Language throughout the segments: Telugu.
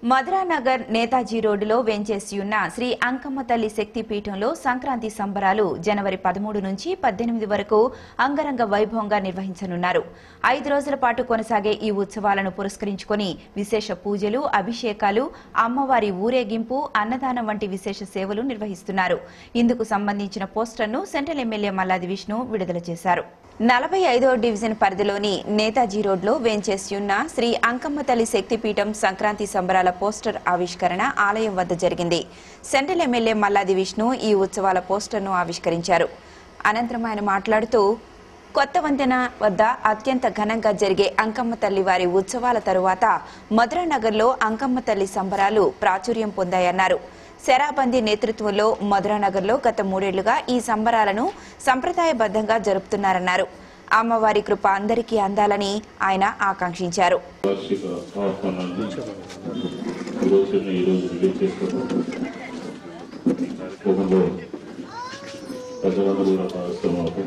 మధురానగర్ నేతాజీ రోడ్డులో వెంచేసి ఉన్న శ్రీ అంకమ్మ తల్లి శక్తి పీఠంలో సంక్రాంతి సంబరాలు జనవరి పదమూడు నుంచి పద్దెనిమిది వరకు అంగరంగ వైభవంగా నిర్వహించనున్నారు ఐదు రోజుల పాటు కొనసాగే ఈ ఉత్సవాలను పురస్కరించుకొని విశేష పూజలు అభిషేకాలు అమ్మవారి ఊరేగింపు అన్నదానం వంటి విశేష సేవలు నిర్వహిస్తున్నారు ఇందుకు సంబంధించిన పోస్టర్ను సెంట్రల్ ఎమ్మెల్యే మల్లాది విష్ణు విడుదల చేశారు నలభై ఐదో డివిజన్ పరిధిలోని నేతాజీ రోడ్లో వేంచేసి ఉన్న శ్రీ అంకమ్మ తల్లి శక్తిపీఠం సంక్రాంతి సంబరాల పోస్టర్ ఆవిష్కరణ ఆలయం వద్ద జరిగింది సెంట్రల్ ఎమ్మెల్యే మల్లాది విష్ణు ఈ ఉత్సవాల పోస్టర్ను ఆవిష్కరించారు అనంతరం ఆయన మాట్లాడుతూ కొత్త వంతెన వద్ద అత్యంత ఘనంగా జరిగే అంకమ్మ తల్లి వారి ఉత్సవాల తరువాత మధురానగర్లో అంకమ్మ తల్లి సంబరాలు ప్రాచుర్యం పొందాయన్నారు శరాబందీ నేతృత్వంలో మధురానగర్లో గత మూడేళ్లుగా ఈ సంబరాలను సంప్రదాయబద్ధంగా జరుపుతున్నారన్నారు అమ్మవారి కృప అందరికీ అందాలని ఆయన ఆకాంక్షించారు వార్షిక ఆహ్వానాన్ని ఈరోజు ఈరోజు రిలీజ్ చేస్తాము ఈ కార్యక్రమంలో ప్రజలందరూ కూడా భాగస్వామ్యం అవుతాం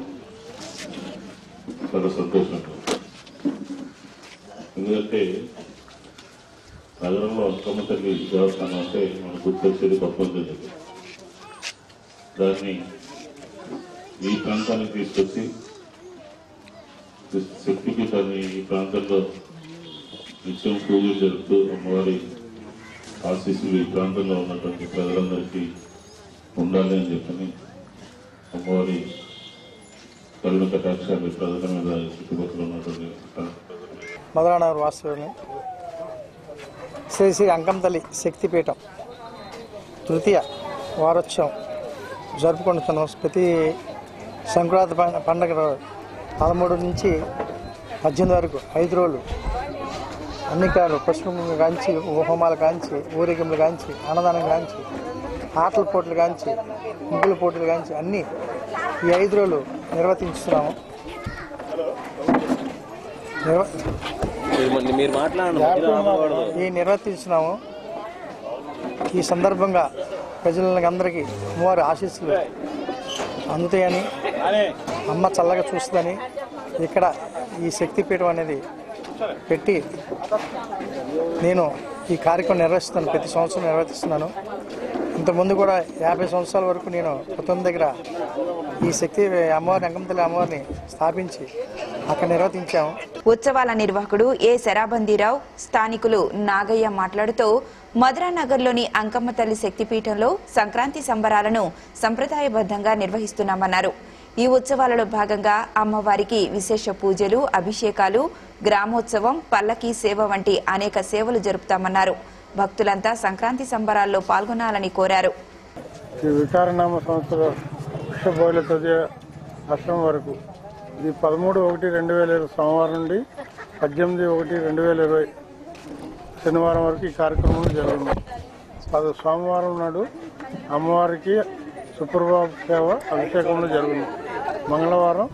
చాలా సంతోషంగా ఉంది. ఎందుకంటే నగరంలో అక్కమ్మ తల్లి దేవస్థానం అంటే మనకు గుర్తొచ్చేది పప్పంతుల దగ్గర దాన్ని ఈ ప్రాంతానికి తీసుకొచ్చి శక్తిపీఠాన్ని ఈ ప్రాంతంలో నిత్యం పూజలు జరుపుతూ అమ్మవారి ఆశీస్సులు ఈ ప్రాంతంలో ఉన్నటువంటి ప్రజలందరికీ ఉండాలి అని చెప్పని అమ్మవారి కరుణ కటాక్షాలు ప్రజల మీద చుట్టుపక్కల ఉన్నటువంటి మధురానగర్ వాస్తవుని శ్రీ శ్రీ అంకంతల్లి శక్తిపీఠం తృతీయ వారోత్సవం జరుపుకుంటున్నాం ప్రతి సంక్రాంతి పం- పండగ రోజు పదమూడు నుంచి పద్దెనిమిది వరకు ఐదు రోజులు అన్ని కాలు పుష్పములు కాంచి హోమాలు కాంచి ఊరేగింపులు కాంచి అన్నదానం కాంచి ఆటల పోటీలు కాంచి ముగ్గుల పోటీలు కాంచి అన్నీ ఈ ఐదు రోజులు నిర్వర్తించుతున్నాము నిర్వ మీరు మీరు మాట్లాడండి మధ్యలో ఆపకూడదు. ఈ నిర్వర్తించినాము ఈ సందర్భంగా ప్రజలందరికీ అందరికీ అమ్మవారి ఆశీస్సులు అందుతాయని అమ్మ చల్లగా చూస్తుందని ఇక్కడ ఈ శక్తిపీఠం అనేది పెట్టి నేను ఈ కార్యక్రమం నిర్వహిస్తున్నాను ప్రతి సంవత్సరం నిర్వర్తిస్తున్నాను ఇంతకుముందు కూడా యాభై సంవత్సరాల వరకు నేను కొత్త దగ్గర ఈ శక్తి అమ్మవారిని అంకమతల్లి అమ్మవారిని స్థాపించి అక్కడ నిర్వర్తించాము ఉత్సవాల నిర్వాహకుడు ఏ శరాబందీరావు స్థానికులు నాగయ్య మాట్లాడుతూ మధురానగర్లోని అంకమ్మ తల్లి శక్తిపీఠంలో సంక్రాంతి సంబరాలను సంప్రదాయబద్ధంగా నిర్వహిస్తున్నామన్నారు ఈ ఉత్సవాలలో భాగంగా అమ్మవారికి విశేష పూజలు అభిషేకాలు గ్రామోత్సవం పల్లకీ సేవ వంటి అనేక సేవలు జరుపుతామన్నారు భక్తులంతా సంక్రాంతి సంబరాల్లో పాల్గొనాలని కోరారు ఈ వికారనామ సంవత్సరం వృషభోయిల తదియ అష్టం వరకు ఇది పదమూడు ఒకటి రెండు వేల ఇరవై సోమవారం నుండి పద్దెనిమిది ఒకటి రెండు వేల ఇరవై శనివారం వరకు ఈ కార్యక్రమం జరిగింది పద సోమవారం నాడు అమ్మవారికి సుప్రభాత సేవ అభిషేకంలో జరిగింది మంగళవారం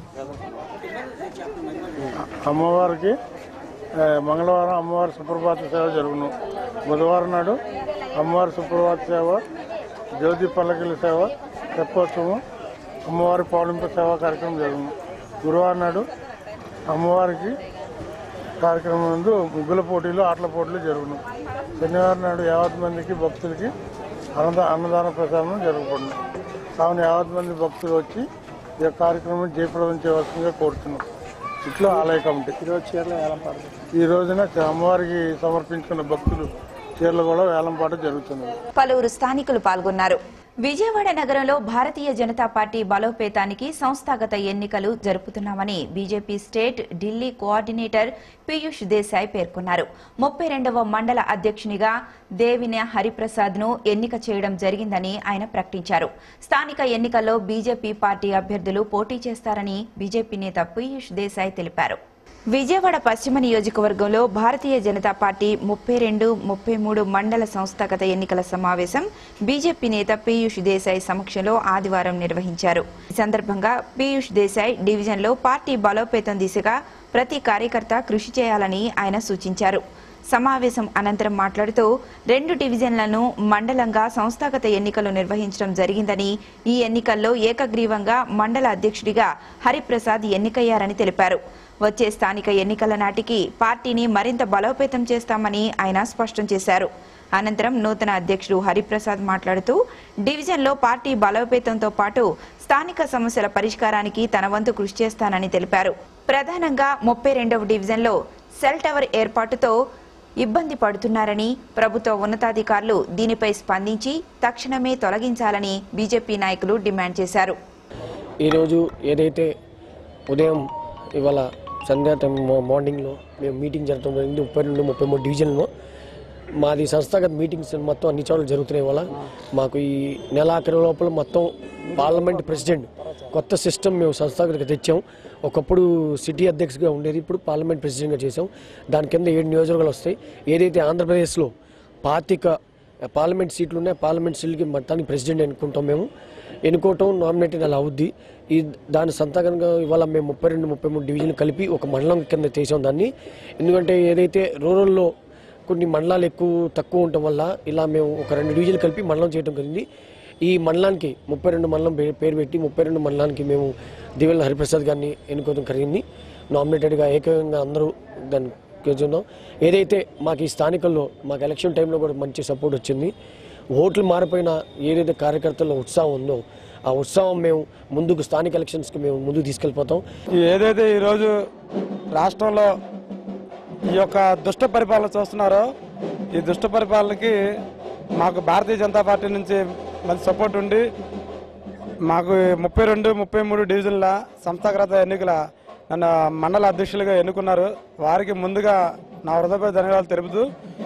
అమ్మవారికి ఆ, మంగళవారం అమ్మవారి సుప్రభాత సేవ జరుగును బుధవారం నాడు అమ్మవారి సుప్రభాత సేవ జ్యోతి పల్లకిల సేవ తెప్పోత్సవం అమ్మవారి పౌలింపు సేవా కార్యక్రమం జరుగును గురువారం నాడు అమ్మవారికి కార్యక్రమం నందు ముగ్గుల పోటీలు ఆటల పోటీలు జరుగును శనివారం నాడు యావత్ మందికి భక్తులకి అన్నదా అన్నదాన ప్రసాదం జరగబడును కావున యావత్ మంది భక్తులు వచ్చి ఈ యొక్క కార్యక్రమం జయప్రదం చేయవలసిందిగా కోరుతున్నాం ఇట్లా ఆలయ కమిటీ ఈరోజు చీరలు వేలంపాడు ఈ రోజున అమ్మవారికి సమర్పించుకున్న భక్తులు చీరలు కూడా వేలంపాట జరుగుతున్నది పలువురు స్థానికులు పాల్గొన్నారు విజయవాడ నగరంలో భారతీయ జనతా పార్టీ బలోపేతానికి సంస్థాగత ఎన్నికలు జరుపుతున్నామని BJP state Delhi coordinator Piyush Desai పేర్కొన్నారు ముప్పై రెండవ మండల అధ్యక్షునిగా దేవిన హరిప్రసాద్ ను ఎన్నిక చేయడం జరిగిందని ఆయన ప్రకటించారు స్థానిక ఎన్నికల్లో బీజేపీ పార్టీ అభ్యర్థులు పోటీ చేస్తారని బీజేపీ నేత పీయూష్ దేశాయ్ తెలిపారు విజయవాడ పశ్చిమ నియోజకవర్గంలో భారతీయ జనతా పార్టీ ముప్పై రెండు ముప్పై మూడు మండల సంస్థాగత ఎన్నికల సమావేశం బీజేపీ నేత పీయూష్ దేశాయ్ సమక్షంలో ఆదివారం నిర్వహించారు ఈ సందర్భంగా పీయూష్ దేశాయ్ డివిజన్లో పార్టీ బలోపేతం దిశగా ప్రతి కార్యకర్త కృషి చేయాలని ఆయన సూచించారు సమావేశం అనంతరం మాట్లాడుతూ రెండు డివిజన్లను మండలంగా సంస్థాగత ఎన్నికలు నిర్వహించడం జరిగిందని ఈ ఎన్నికల్లో ఏకగ్రీవంగా మండల అధ్యక్షుడిగా హరిప్రసాద్ ఎన్నికయ్యారని తెలిపారు వచ్చే స్థానిక ఎన్నికల నాటికి పార్టీని మరింత బలోపేతం చేస్తామని ఆయన స్పష్టం చేశారు అనంతరం నూతన అధ్యక్షుడు హరిప్రసాద్ మాట్లాడుతూ డివిజన్లో పార్టీ బలోపేతంతో పాటు స్థానిక సమస్యల పరిష్కారానికి తన వంతు కృషి చేస్తానని తెలిపారు ప్రధానంగా ముప్పై రెండవ డివిజన్లో సెల్ టవర్ ఏర్పాటుతో ఇబ్బంది పడుతున్నారని ప్రభుత్వ ఉన్నతాధికారులు దీనిపై స్పందించి తక్షణమే తొలగించాలని బీజేపీ నాయకులు డిమాండ్ చేశారు ఈరోజు ఏదైతే ఉదయం ఇవాళ సంధ్యా టైం మా- మార్నింగ్లో మేము మీటింగ్ జరగడం జరిగింది ముప్పై రెండు ముప్పై మూడు డివిజన్లో మాది సంస్థాగత మీటింగ్స్ మొత్తం అన్ని చోట్ల జరుగుతున్నాయి వల్ల మాకు ఈ నెలాఖరు లోపల మొత్తం పార్లమెంట్ ప్రెసిడెంట్ కొత్త సిస్టమ్ మేము సంస్థాగతంగా తెచ్చాం ఒకప్పుడు సిటీ అధ్యక్షుడిగా ఉండేది ఇప్పుడు పార్లమెంట్ ప్రెసిడెంట్గా చేసాం దాని కింద ఏడు నియోజకవర్గాలు వస్తాయి ఏదైతే ఆంధ్రప్రదేశ్లో పాతిక పార్లమెంట్ సీట్లు ఉన్నాయి పార్లమెంట్ సీట్లకి మొత్తానికి ప్రెసిడెంట్ ఎన్నుకుంటాం మేము ఎన్నుకోవటం నామినేటెడ్ అలా అవుద్ది ఈ దాని సంతకంగా ఇవాళ మేము ముప్పై రెండు ముప్పై మూడు డివిజన్లు కలిపి ఒక మండలం కింద చేసాం దాన్ని ఎందుకంటే ఏదైతే రూరల్లో కొన్ని మండలాలు ఎక్కువ తక్కువ ఉండటం వల్ల ఇలా మేము ఒక రెండు డివిజన్లు కలిపి మండలం చేయడం జరిగింది ఈ మండలానికి ముప్పై రెండు మండలం పే- పేరు పెట్టి ముప్పై రెండు మండలానికి మేము దివెల హరిప్రసాద్ గారిని ఎన్నుకోవడం జరిగింది నామినేటెడ్గా ఏకంగా అందరూ దాన్ని కూర్చున్నాం ఏదైతే మాకు ఈ స్థానికల్లో మాకు ఎలక్షన్ టైంలో కూడా మంచి సపోర్ట్ వచ్చింది ఓట్లు మారిపోయిన ఏదైతే కార్యకర్తల్లో ఉత్సాహం ఉందో ఆ ఉత్సాహం మేము ముందుకు స్థానిక ఎలక్షన్స్కి మేము ముందుకు తీసుకెళ్ళిపోతాం ఈ ఏదైతే ఈరోజు రాష్ట్రంలో ఈ యొక్క దుష్ట పరిపాలన చూస్తున్నారో ఈ దుష్ట పరిపాలనకి మాకు భారతీయ జనతా పార్టీ నుంచి మంచి సపోర్ట్ ఉండి మాకు ముప్పై రెండు ముప్పై మూడు డివిజన్ల సంస్థాగత ఎన్నికల నన్ను మండల అధ్యక్షులుగా ఎన్నుకున్నారు వారికి ముందుగా నా హృదయపూర్వక ధన్యవాదాలు తెలుపుతూ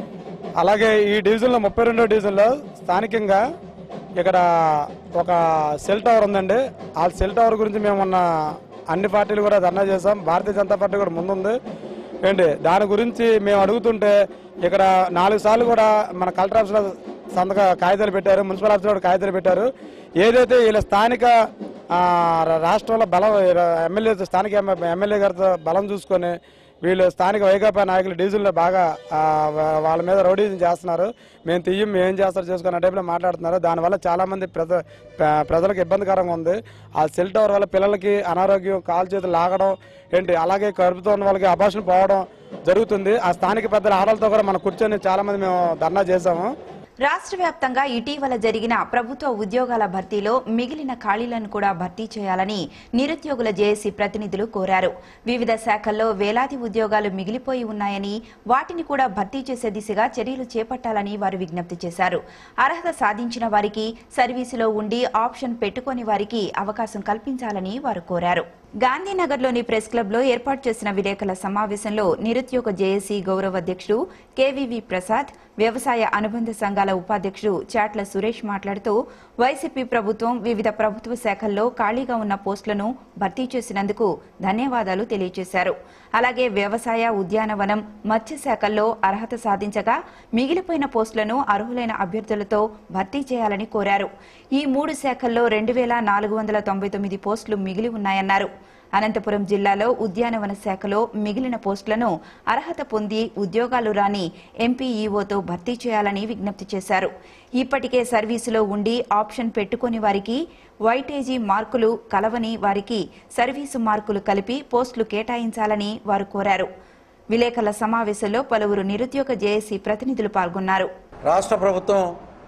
అలాగే ఈ డివిజన్లో ముప్పై రెండో డివిజన్లో స్థానికంగా ఇక్కడ ఒక సెల్ టవర్ ఉందండి ఆ సెల్ టవర్ గురించి మేము మొన్న అన్ని పార్టీలు కూడా ధర్నా చేసాం భారతీయ జనతా పార్టీ కూడా ముందుంది ఏంటి దాని గురించి మేము అడుగుతుంటే ఇక్కడ నాలుగు సార్లు కూడా మన కలెక్టర్ ఆఫీస్లో సంతక కాగితాలు పెట్టారు మున్సిపల్ ఆఫీస్లో కూడా కాగితాలు పెట్టారు ఏదైతే వీళ్ళ స్థానిక ఆ, రా- రాష్ట్రంలో బలం ఎమ్మెల్యే స్థానిక ఎమ్మె- ఎమ్మెల్యే గారితో బలం చూసుకొని వీళ్ళు స్థానిక వైకాపా నాయకులు డీజిల్లో బాగా ఆ, వా- వాళ్ళ మీద రౌడీజం చేస్తున్నారు మేము తీయం మేము ఏం చేస్తారు చేసుకున్న టైప్లో మాట్లాడుతున్నారు దానివల్ల చాలా మంది ప్రజ ప్ర- ప్రజలకు ఇబ్బందికరంగా ఉంది ఆ సెల్ టవర్ వల్ల పిల్లలకి అనారోగ్యం కాలు చేతులు లాగడం ఏంటి అలాగే కడుపుతో ఉన్న వాళ్ళకి అభాషణ పోవడం జరుగుతుంది ఆ స్థానిక పెద్దల ఆడలతో కూడా మనం కూర్చొని చాలా మంది మేము ధర్నా చేశాము రాష్ట్ర వ్యాప్తంగా ఇటీవల జరిగిన ప్రభుత్వ ఉద్యోగాల భర్తీలో మిగిలిన ఖాళీలను కూడా భర్తీ చేయాలని నిరుద్యోగుల జేఏసీ ప్రతినిధులు కోరారు వివిధ శాఖల్లో వేలాది ఉద్యోగాలు మిగిలిపోయి ఉన్నాయని వాటిని కూడా భర్తీ చేసే దిశగా చర్యలు చేపట్టాలని వారు విజ్ఞప్తి చేశారు అర్హత సాధించిన వారికి సర్వీసులో ఉండి ఆప్షన్ పెట్టుకోని వారికి అవకాశం కల్పించాలని వారు కోరారు గాంధీనగర్లోని ప్రెస్ క్లబ్లో ఏర్పాటు చేసిన విలేకరుల సమావేశంలో నిరుద్యోగ జేఏసీ గౌరవ అధ్యక్షుడు కేవీవి ప్రసాద్ వ్యవసాయ అనుబంధ సంఘాల ఉపాధ్యక్షుడు చాట్ల సురేష్ మాట్లాడుతూ వైసీపీ ప్రభుత్వం వివిధ ప్రభుత్వ శాఖల్లో ఖాళీగా ఉన్న పోస్టులను భర్తీ చేసినందుకు ధన్యవాదాలు తెలియజేశారు అలాగే వ్యవసాయ ఉద్యానవనం మత్స్య శాఖల్లో అర్హత సాధించగా మిగిలిపోయిన పోస్టులను అర్హులైన అభ్యర్థులతో భర్తీ చేయాలని కోరారు ఈ మూడు శాఖల్లో రెండు వేల నాలుగు వందల తొంభై తొమ్మిది పోస్టులు మిగిలి ఉన్నాయన్నారు అనంతపురం జిల్లాలో ఉద్యానవన శాఖలో మిగిలిన పోస్టులను అర్హత పొంది ఉద్యోగాలు రాని ఎంపీఈఓతో భర్తీ చేయాలని విజ్ఞప్తి చేశారు ఇప్పటికే సర్వీసులో ఉండి ఆప్షన్ పెట్టుకుని వారికి వైటేజీ మార్కులు కలవని వారికి సర్వీసు మార్కులు కలిపి పోస్టులు కేటాయించాలని వారు కోరారు విలేకరుల సమావేశంలో పలువురు నిరుద్యోగ జేఏసీ ప్రతినిధులు పాల్గొన్నారు రాష్ట్ర ప్రభుత్వం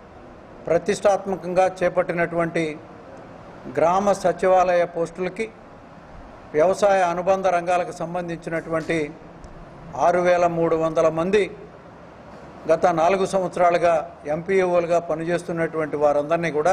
ప్రతిష్టాత్మకంగా చేపట్టినటువంటి గ్రామ సచివాలయ పోస్టులకి వ్యవసాయ అనుబంధ రంగాలకు సంబంధించినటువంటి ఆరు వేల మూడు వందల మంది గత నాలుగు సంవత్సరాలుగా ఎంపీఓలుగా పనిచేస్తున్నటువంటి వారందరినీ కూడా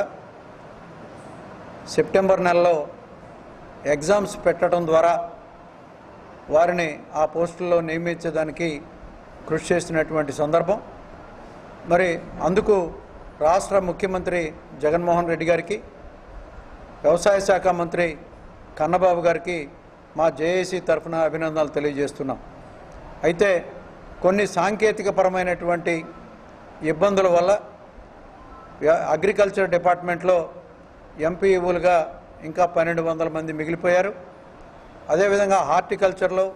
సెప్టెంబర్ నెలలో ఎగ్జామ్స్ పెట్టడం ద్వారా వారిని ఆ పోస్టుల్లో నియమించడానికి కృషి చేసినటువంటి సందర్భం మరి అందుకు రాష్ట్ర ముఖ్యమంత్రి జగన్మోహన్ రెడ్డి గారికి వ్యవసాయ శాఖ మంత్రి కన్నబాబు గారికి మా జేఏసీ తరఫున అభినందనలు తెలియజేస్తున్నాం అయితే కొన్ని సాంకేతికపరమైనటువంటి ఇబ్బందుల వల్ల వ్య- అగ్రికల్చర్ డిపార్ట్మెంట్లో ఎంపీఓలుగా ఇంకా పన్నెండు వందల మంది మిగిలిపోయారు అదేవిధంగా హార్టికల్చర్లో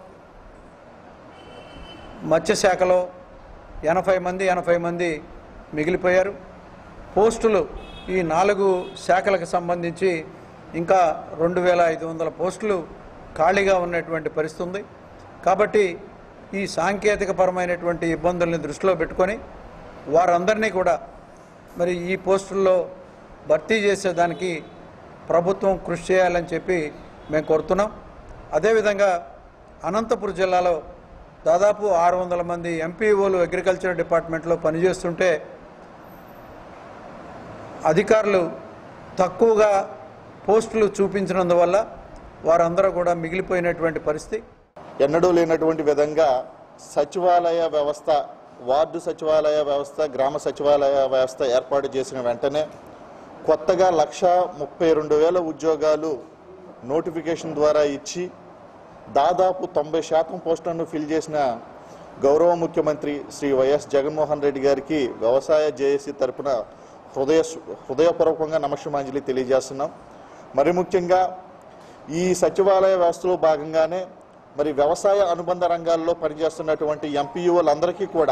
మత్స్యశాఖలో ఎనభై మంది ఎనభై మంది మిగిలిపోయారు పోస్టులు ఈ నాలుగు శాఖలకు సంబంధించి ఇంకా రెండు వేల ఐదు వందల పోస్టులు ఖాళీగా ఉన్నటువంటి పరిస్థితి ఉంది కాబట్టి ఈ సాంకేతికపరమైనటువంటి ఇబ్బందుల్ని దృష్టిలో పెట్టుకొని వారందరినీ కూడా మరి ఈ పోస్టుల్లో భర్తీ చేసేదానికి ప్రభుత్వం కృషి చేయాలని చెప్పి మేము కోరుతున్నాం అదేవిధంగా అనంతపురం జిల్లాలో దాదాపు ఆరు వందల మంది ఎంపీఓలు అగ్రికల్చర్ డిపార్ట్మెంట్లో పనిచేస్తుంటే అధికారులు తక్కువగా పోస్టులు చూపించినందువల్ల వారందరూ కూడా మిగిలిపోయినటువంటి పరిస్థితి ఎన్నడూ లేనటువంటి విధంగా సచివాలయ వ్యవస్థ వార్డు సచివాలయ వ్యవస్థ గ్రామ సచివాలయ వ్యవస్థ ఏర్పాటు చేసిన వెంటనే కొత్తగా లక్ష ముప్పై రెండు వేల ఉద్యోగాలు నోటిఫికేషన్ ద్వారా ఇచ్చి దాదాపు తొంభై శాతం పోస్టులను ఫిల్ చేసిన గౌరవ ముఖ్యమంత్రి శ్రీ వైఎస్ జగన్మోహన్ రెడ్డి గారికి వ్యవసాయ జేఏసీ తరపున హృదయ హృదయపూర్వకంగా నమస్సుమాంజలి తెలియజేస్తున్నాం మరి ముఖ్యంగా ఈ సచివాలయ వ్యవస్థలో భాగంగానే మరి వ్యవసాయ అనుబంధ రంగాల్లో పనిచేస్తున్నటువంటి ఎంపీఓలందరికీ కూడా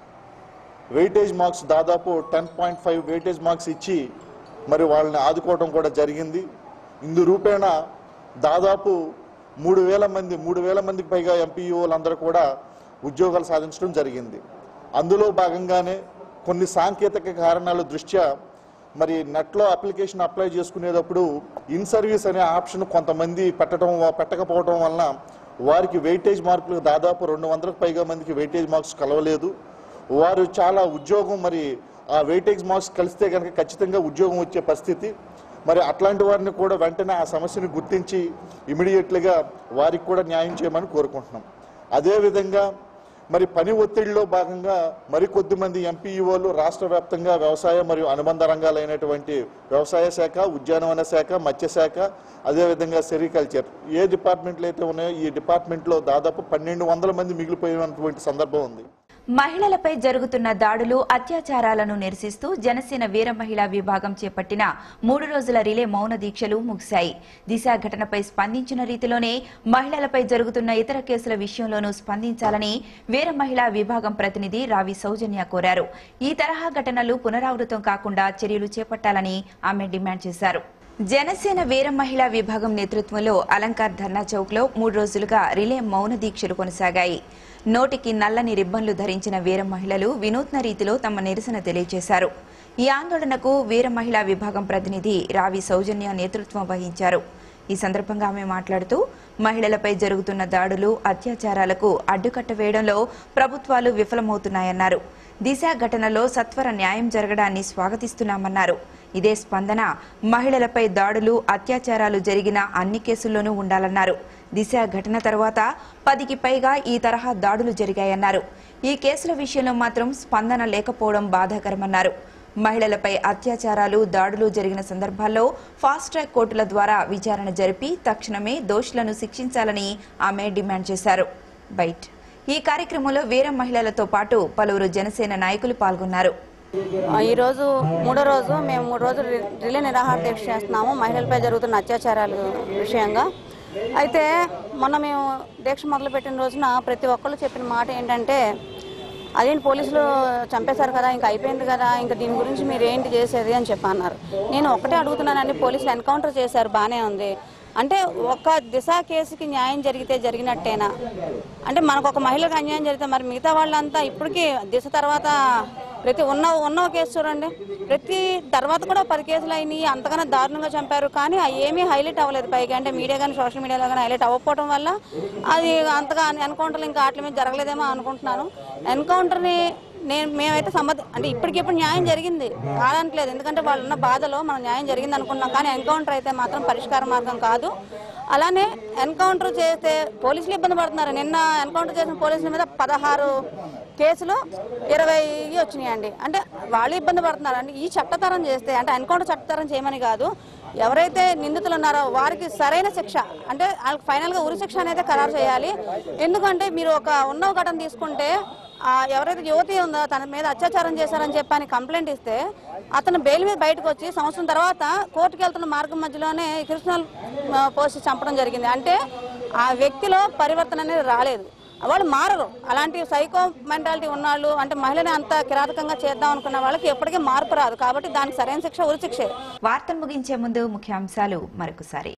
వెయిటేజ్ మార్క్స్ దాదాపు ten point five weightage marks ఇచ్చి మరి వాళ్ళని ఆదుకోవడం కూడా జరిగింది ఇందు రూపేణ దాదాపు మూడు వేల మంది మూడు వేల మందికి పైగా ఎంపీఓలందరూ కూడా ఉద్యోగాలు సాధించడం జరిగింది అందులో భాగంగానే కొన్ని సాంకేతిక కారణాల దృష్ట్యా మరి నెట్లో అప్లికేషన్ అప్లై చేసుకునేటప్పుడు ఇన్ సర్వీస్ అనే ఆప్షన్ కొంతమంది పెట్టడం పెట్టకపోవడం వలన వారికి వెయిటేజ్ మార్కులు దాదాపు రెండు వందలకు పైగా మందికి వెయిటేజ్ మార్క్స్ కలవలేదు వారు చాలా ఉద్యోగం మరి ఆ వెయిటేజ్ మార్క్స్ కలిస్తే కనుక ఖచ్చితంగా ఉద్యోగం వచ్చే పరిస్థితి మరి అట్లాంటి వారిని కూడా వెంటనే ఆ సమస్యను గుర్తించి ఇమీడియట్లుగా వారికి కూడా న్యాయం చేయమని కోరుకుంటున్నాం అదేవిధంగా మరి పని ఒత్తిడిలో భాగంగా మరికొద్ది మంది ఎంపీఈఓలు రాష్ట్ర వ్యాప్తంగా వ్యవసాయ మరియు అనుబంధ రంగాలైనటువంటి వ్యవసాయ శాఖ ఉద్యానవన శాఖ మత్స్యశాఖ అదేవిధంగా సెరికల్చర్ ఏ డిపార్ట్మెంట్లు అయితే ఉన్నాయో ఈ డిపార్ట్మెంట్లో దాదాపు పన్నెండు వందల మంది మిగిలిపోయినటువంటి సందర్భం ఉంది మహిళలపై జరుగుతున్న దాడులు అత్యాచారాలను నిరసిస్తూ జనసేన వీర మహిళా విభాగం చేపట్టిన మూడు రోజుల రిలే మౌన దీక్షలు ముగిశాయి దిశ ఘటనపై స్పందించిన రీతిలోనే మహిళలపై జరుగుతున్న ఇతర కేసుల విషయంలోనూ స్పందించాలని వీర మహిళా విభాగం ప్రతినిధి రావి సౌజన్య కోరారు ఈ తరహా ఘటనలు పునరావృతం కాకుండా చర్యలు చేపట్టాలని ఆమె డిమాండ్ చేశారు జనసేన వీర మహిళా విభాగం నేతృత్వంలో అలంకార్ ధర్నా చౌక్ లో మూడు రోజులుగా రిలే మౌన దీక్షలు కొనసాగాయి నోటికి నల్లని రిబ్బన్లు ధరించిన వీర మహిళలు వినూత్న రీతిలో తమ నిరసన తెలియజేశారు ఈ ఆందోళనకు వీర మహిళా విభాగం ప్రతినిధి రావి సౌజన్య నేతృత్వం వహించారు ఈ సందర్భంగా ఆమె మాట్లాడుతూ మహిళలపై జరుగుతున్న దాడులు అత్యాచారాలకు అడ్డుకట్ట వేయడంలో ప్రభుత్వాలు విఫలమవుతున్నాయన్నారు దిశ ఘటనలో సత్వర న్యాయం జరగడాన్ని స్వాగతిస్తున్నామన్నారు ఇదే స్పందన మహిళలపై దాడులు అత్యాచారాలు జరిగిన అన్ని కేసుల్లోనూ ఉండాలన్నారు దిశ ఘటన తర్వాత పదికి పైగా ఈ తరహా దాడులు జరిగాయన్నారు ఈ కేసుల విషయంలో మాత్రం స్పందన లేకపోవడం బాధాకరమన్నారు మహిళలపై అత్యాచారాలు దాడులు జరిగిన సందర్భాల్లో ఫాస్ట్ ట్రాక్ కోర్టుల ద్వారా విచారణ జరిపి తక్షణమే దోషులను శిక్షించాలని ఆమె డిమాండ్ చేశారు బైట్ ఈ కార్యక్రమంలో వీర మహిళలతో పాటు పలువురు జనసేన నాయకులు పాల్గొన్నారు ఆ, ఈరోజు మూడో రోజు మేము మూడు రోజులు రి- రిలే నిరాహార దీక్ష చేస్తున్నాము మహిళలపై జరుగుతున్న అత్యాచారాలు విషయంగా అయితే మొన్న మేము దీక్ష మొదలుపెట్టిన రోజున ప్రతి ఒక్కళ్ళు చెప్పిన మాట ఏంటంటే అదేంటి పోలీసులు చంపేశారు కదా ఇంకా అయిపోయింది కదా ఇంకా దీని గురించి మీరు ఏంటి చేసేది అని చెప్పి అన్నారు నేను ఒకటే అడుగుతున్నానండి పోలీసులు ఎన్కౌంటర్ చేశారు బాగానే ఉంది అంటే ఒక దిశ కేసుకి న్యాయం జరిగితే జరిగినట్టేనా అంటే మనకు ఒక మహిళకు అన్యాయం జరిగితే మరి మిగతా వాళ్ళంతా ఇప్పటికీ దిశ తర్వాత ప్రతి ఉన్న ఉన్న కేసు చూడండి ప్రతి తర్వాత కూడా పది కేసులు అయినాయి అంతకన్నా దారుణంగా చంపారు కానీ అవి ఏమీ హైలైట్ అవ్వలేదు పైగా అంటే మీడియా కానీ సోషల్ మీడియాలో కానీ హైలైట్ అవ్వకపోవడం వల్ల అది అంతగా ఎన్కౌంటర్లు ఇంకా వాటి మీద జరగలేదేమో అనుకుంటున్నాను ఎన్కౌంటర్ని నేను మేమైతే సంబంధ అంటే ఇప్పటికిప్పుడు న్యాయం జరిగింది కాదనట్లేదు ఎందుకంటే వాళ్ళు ఉన్న బాధలో మనం న్యాయం జరిగింది అనుకున్నాం కానీ ఎన్కౌంటర్ అయితే మాత్రం పరిష్కార మార్గం కాదు అలానే ఎన్కౌంటర్ చేస్తే పోలీసులు ఇబ్బంది పడుతున్నారు నిన్న ఎన్కౌంటర్ చేసిన పోలీసుల మీద పదహారు కేసులు ఇరవై వచ్చినాయండి అంటే వాళ్ళు ఇబ్బంది పడుతున్నారు అంటే ఈ చట్టతరం చేస్తే అంటే ఎన్కౌంటర్ చట్టతరం చేయమని కాదు ఎవరైతే నిందితులు ఉన్నారో వారికి సరైన శిక్ష అంటే వాళ్ళకి ఫైనల్గా ఉరి శిక్ష అనేది ఖరారు చేయాలి ఎందుకంటే మీరు ఒక ఉన్నవ ఘటన తీసుకుంటే ఆ ఎవరైతే యువతి ఉందో తన మీద అత్యాచారం చేశారని చెప్పని కంప్లైంట్ ఇస్తే అతను బెయిల్ మీద బయటకు వచ్చి సంవత్సరం తర్వాత కోర్టుకు వెళ్తున్న మార్గం మధ్యలోనే కృష్ణల్ పోస్ట్ చంపడం జరిగింది అంటే ఆ వ్యక్తిలో పరివర్తన అనేది రాలేదు వాళ్ళు మారరు అలాంటి సైకో మెంటాలిటీ ఉన్నవాళ్ళు అంటే మహిళని అంత కిరాతకంగా చేద్దాం అనుకున్న వాళ్ళకి ఎప్పటికీ మార్పు రాదు కాబట్టి దానికి సరైన శిక్ష ఉరి శిక్షే వార్తలు ముగించే ముందు ముఖ్యాంశాలు మరొకసారి